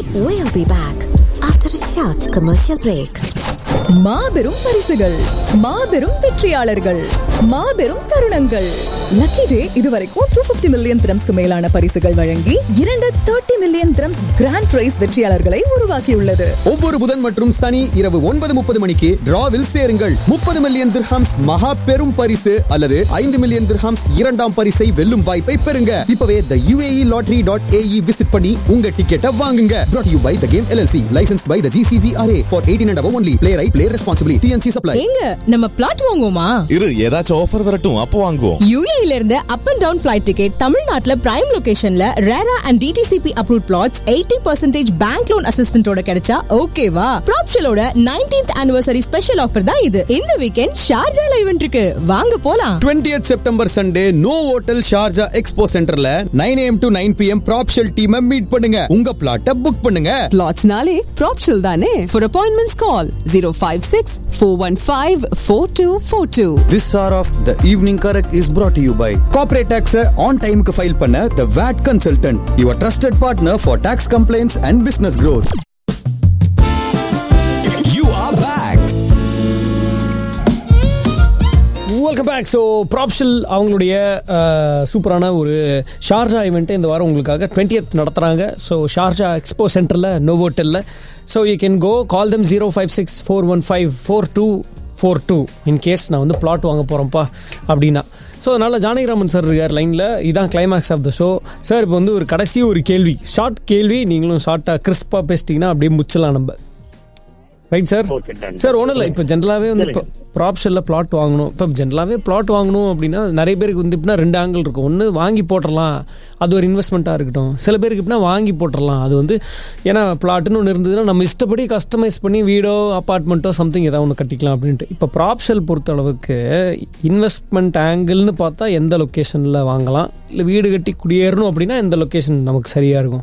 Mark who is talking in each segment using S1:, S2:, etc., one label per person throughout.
S1: We'll be back after a short commercial break.
S2: மாபெரும் பரிசுகள் மாபெரும் வெற்றியாளர்கள் மாபெரும் தருணங்கள் லக்கி டே இதுவரைக்கும் டூ பிப்டி மில்லியன் திரம்ஸ்க்கு மேலான பரிசுகள் வழங்கி இரண்டு thirty million dirhams grand prize வெற்றியாளர்களை உருவாக்கியுள்ளது
S3: ஒவ்வொரு புதன் மற்றும் சனி இரவு ஒன்பது முப்பது மணிக்கு டிராவில் சேருங்கள் முப்பது மில்லியன் திர்ஹாம்ஸ் மகா பெரும் பரிசு அல்லது ஐந்து மில்லியன் திர்ஹாம்ஸ் இரண்டாம் பரிசை வெல்லும் வாய்ப்பை பெறுங்க இப்பவே the UAE lottery dot AE visit பண்ணி உங்க டிக்கெட்டை வாங்குங்க brought you by the game LLC license by the GCGRA for eighteen and only play right play responsibly TNC apply
S4: எங்க நம்ம பிளாட் வாங்குவோமா
S5: இரு ஏதாச்சும் ஆஃபர் வரட்டும் அப்போ வாங்குவோம்
S4: யூஏல இருந்து up and down flight ticket தமிழ்நாட்டுல பிரைம் லொகேஷன்ல RERA and DTCP approve plots eighty percentage bank loan அசிஸ்டன்டோட கிடைச்சா ஓகேவா ப்ராப்ஷலோட நைன்டீன்த் ஆனிவர்சரி ஸ்பெஷல் ஆஃபர் தான் இது இந்த வீக்கெண்ட் ஷார்ஜால ஈவென்ட் இருக்கு வாங்க போலாம்
S3: 20th September Sunday Novotel Sharjah Expo சென்டர்ல nine AM to nine PM ப்ராப்ஷல் டீமை மீட் பண்ணுங்க உங்க பிளாட்டை புக் பண்ணுங்க
S6: பிளாட்ஸ்னாலே ப்ராப்ஷல் தானே for appointments call zero five six four one five four two four two
S3: This hour of the evening correct is brought to you by Corporate Tax on time க்கு file பண்ண The VAT Consultant, your trusted partner for tax complaints and business growth. You are back.
S7: Welcome back so ப்ராப்ஷல் அவங்களுடைய அஹ், சூப்பரான ஒரு Sharjah ஈவெண்ட்டை இந்த வாரம் உங்களுக்காக டுவெண்ட்டியத் நடத்துகிறாங்க ஸோ ஷார்ஜா எக்ஸ்போ சென்டரில் நோவோட்டலில் so you can go call them zero five six four one five four two four two in case நான் வந்து பிளாட் வாங்க போகிறேன்ப்பா அப்படின்னா ஸோ அதனால் ஜானகிராமன் சார் இருக்கார் லைனில் இதான் climax of the show sir இப்போ வந்து ஒரு கடைசி ஒரு கேள்வி ஷார்ட் கேள்வி நீங்களும் ஷார்ட்டாக கிறிஸ்பாக பேசிட்டீங்கன்னா அப்படியே முச்சலாம் நம்ம right sir
S8: Okay, done.
S7: Sir ஒன்றும் இல்லை இப்போ ஜென்ரலாகவே வந்து இப்போ ப்ராப்ஷனில் பிளாட் வாங்கணும் இப்போ ஜென்ரலாகவே பிளாட் வாங்கணும் அப்படின்னா நிறைய பேருக்கு வந்து இப்படின்னா ரெண்டு ஆங்கிள் இருக்கும் ஒன்று வாங்கி போட்டுடலாம் அது ஒரு இன்வெஸ்ட்மெண்ட்டாக இருக்கட்டும் சில பேருக்கு இப்படின்னா வாங்கி போட்டுடலாம் அது வந்து ஏன்னா பிளாட்டுன்னு ஒன்று இருந்ததுன்னா நம்ம இஷ்டப்படி கஸ்டமைஸ் பண்ணி வீடோ அப்பார்ட்மெண்ட்டோ சம்திங் ஏதாவது ஒன்று கட்டிக்கலாம் அப்படின்ட்டு இப்போ ப்ராப்ஷல் பொறுத்த அளவுக்கு இன்வெஸ்ட்மெண்ட் ஆங்கிள்னு பார்த்தா எந்த லொக்கேஷனில் வாங்கலாம் இல்லை வீடு கட்டி குடியேறணும் அப்படின்னா எந்த லொக்கேஷன் நமக்கு சரியாக இருக்கும்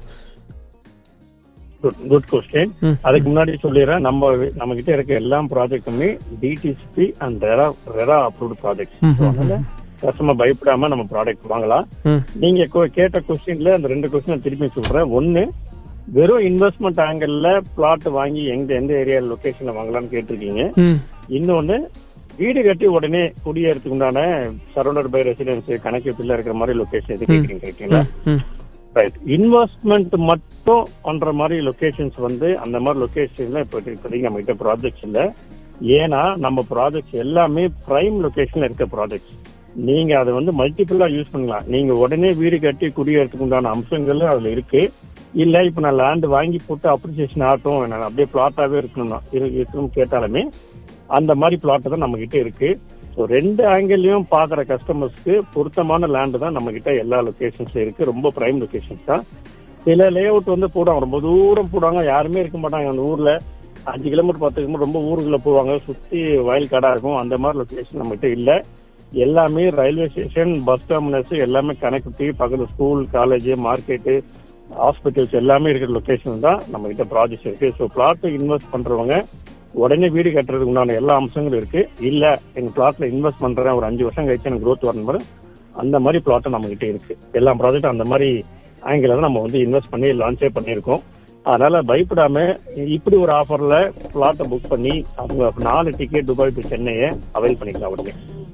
S8: குட் கொஸ்டின் அதுக்கு முன்னாடி சொல்லிடுறேன் நம்ம நம்ம கிட்ட இருக்க எல்லா ப்ராஜெக்ட்டுமே DTCP and RERA RERA approved project அதனால கஸ்டமர் பயப்படாம நம்ம ப்ராடக்ட் வாங்கலாம்
S7: ம்.
S8: நீங்க கொ- கேட்ட கொஸ்டின்ல அந்த ரெண்டு கொஸ்டின் திருப்பி சொல்றேன் ஒன்னு வெறும் இன்வெஸ்ட்மெண்ட் ஆங்கிள் பிளாட் வாங்கி எங்க எந்த ஏரியா லொகேஷன்ல வாங்கலாம்னு கேட்டிருக்கீங்க
S7: ம்
S8: இன்னொன்னு வீடு கட்டி உடனே குடியேறதுக்கு உண்டான சரௌண்டட் பை ரெசிடென்ஸ் கணக்கு பிள்ளை இருக்கிற மாதிரி லொகேஷன் எது கேக்குறீங்க கேட்டீங்களா
S7: ம்
S8: ரைட் இன்வெஸ்ட்மெண்ட் மட்டும் பண்ற மாதிரி லொகேஷன்ஸ் வந்து அந்த மாதிரி லொகேஷன்ல இப்போ இப்போதைக்கு நம்ம கிட்ட ப்ராஜெக்ட்ஸ் இல்ல ஏன்னா நம்ம ப்ராஜெக்ட்ஸ் எல்லாமே பிரைம் லொகேஷன்ல இருக்க ப்ராஜெக்ட்ஸ் நீங்க அதை வந்து மல்டிபிளா யூஸ் பண்ணலாம் நீங்க உடனே வீடு கட்டி குடியேறதுக்கு உண்டான அம்சங்கள் அதுல இருக்கு இல்ல இப்ப நான் லேண்ட் வாங்கி போட்டு அப்ரிசியேஷன் ஆகட்டும் நான் அப்படியே பிளாட்டாவே இருக்கணும் இரு- இருக்கணும்னு கேட்டாலுமே அந்த மாதிரி பிளாட் தான் நம்ம கிட்ட இருக்கு ஸோ ரெண்டு ஆங்கிள்லயும் பாக்குற கஸ்டமர்ஸ்க்கு பொருத்தமான லேண்ட் தான் நம்ம கிட்ட எல்லா லொகேஷன்ஸ்ல இருக்கு ரொம்ப பிரைம் லொகேஷன்ஸ் தான் சில லே அவுட் வந்து போடுவாங்க ரொம்ப தூரம் போடுவாங்க யாருமே இருக்க மாட்டாங்க அந்த ஊர்ல அஞ்சு கிலோமீட்டர் பத்து கிலோமீட்டர் ரொம்ப ஊருக்குள்ள போவாங்க சுத்தி வயல் காடா இருக்கும் அந்த மாதிரி லொகேஷன் நம்ம கிட்ட இல்ல எல்லாமே ரயில்வே ஸ்டேஷன் பஸ் டெர்மினஸ் எல்லாமே கனெக்டிவிட்டி பக்கத்துல ஸ்கூல் காலேஜ் மார்க்கெட்டு ஹாஸ்பிட்டல்ஸ் எல்லாமே இருக்கிற லொகேஷன் தான் நம்ம கிட்ட ப்ராஜெக்ட்ஸ் இருக்கு ஸோ பிளாட் இன்வெஸ்ட் பண்றவங்க உடனே வீடு கட்டுறதுக்கு உண்டான எல்லா அம்சங்களும் இருக்கு இல்ல எங்க பிளாட்ல இன்வெஸ்ட் பண்றேன் ஒரு அஞ்சு வருஷம் கழிச்சு எனக்கு growth வரணும் பாரு, அந்த மாதிரி பிளாட்டும் நம்ம கிட்ட இருக்கு எல்லா ப்ராஜெக்டும் அந்த மாதிரி ஆங்கில தான் நம்ம வந்து இன்வெஸ்ட் பண்ணி லான்ச்சே பண்ணியிருக்கோம் அதனால பயப்படாம இப்படி ஒரு ஆஃபர்ல பிளாட்டை புக் பண்ணி அவங்க நாலு டிக்கெட் துபாய் டு சென்னையை அவைல் பண்ணிக்கலாம் உடனே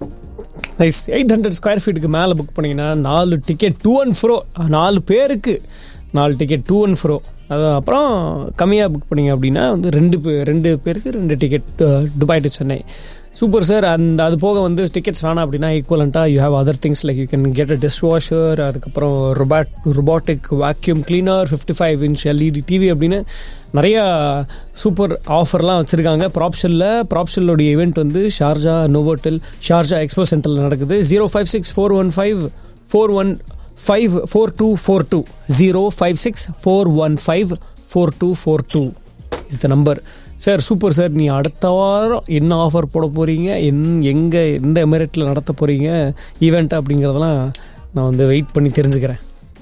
S7: நைஸ் எயிட் ஹண்ட்ரட் ஸ்கொயர் ஃபீட்டுக்கு மேலே புக் பண்ணிங்கன்னா நாலு டிக்கெட் டூ அண்ட் ஃப்ரோ நாலு பேருக்கு நாலு டிக்கெட் டூ அண்ட் ஃப்ரோ அது அப்புறம் கம்மியாக புக் பண்ணீங்க அப்படின்னா வந்து ரெண்டு பே ரெண்டு பேருக்கு ரெண்டு ticket Dubai to Chennai super sir அந்த அது போக வந்து டிக்கெட்ஸ் வேணாம் அப்படின்னா ஈக்குவலண்ட்டாக you have other things like you can get a dish washer அதுக்கப்புறம் robot robotic vacuum cleaner fifty five inch LED TV அப்படின்னு நிறையா சூப்பர் ஆஃபர்லாம் வச்சுருக்காங்க ப்ராப்ஷனில் ப்ராப்ஷனோடைய ஈவெண்ட் வந்து ஷார்ஜா நோவோட்டல் ஷார்ஜா எக்ஸ்போ சென்டரில் நடக்குது zero five six four one five four one five four two four two zero five six four one five four two four two is the number sir super sir நீ அடுத்த வாரம் என்ன offer போட போகிறீங்க என் எங்கே எந்த எமிரேட்டில் நடத்த போகிறீங்க ஈவெண்ட் அப்படிங்கிறதெல்லாம் நான் வந்து வெயிட் பண்ணி தெரிஞ்சுக்கிறேன்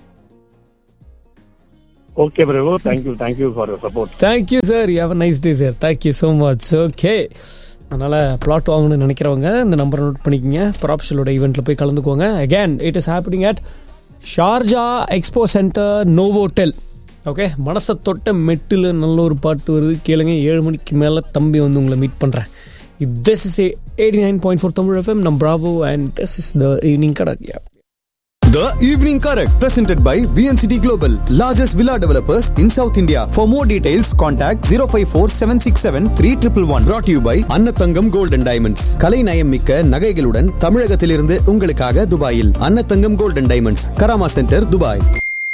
S8: okay Prabhu thank you thank you for your support
S7: thank you sir have a nice day sir thank you so much okay அதனால் பிளாட் வாங்கணும்னு நினைக்கிறவங்க இந்த நம்பரை நோட் பண்ணிக்கோங்க ப்ராப்ஷலோட ஈவெண்ட்டில் போய் கலந்துக்கோங்க again it is happening at Sharjah expo centre Novotel okay மனசை தொட்ட மெட்டில் நல்ல ஒரு பாட்டு வருது கேளுங்க ஏழு மணிக்கு மேலே தம்பி வந்து உங்களை மீட் பண்ணுறேன் this is eighty nine point four Tamil FM நம் Bravo and this is the evening கடக் யா
S3: The Evening Correct, presented by VNCT Global, largest villa developers in South India. For more details, contact 054 767 3111. Brought to you by Annathangam Gold and Diamonds. கலை நயம் மிக்க நகைகளுடன் தமிழகத்திலிருந்து உங்களுக்காக துபாயில் Annathangam Gold and Diamonds, Karama centre Dubai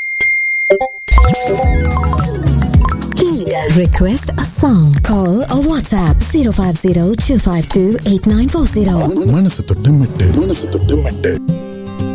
S1: Request a song. Call or WhatsApp 050 252 8940.
S9: மனசு தொட்டு மெட்டு மனசு தொட்டு மெட்டு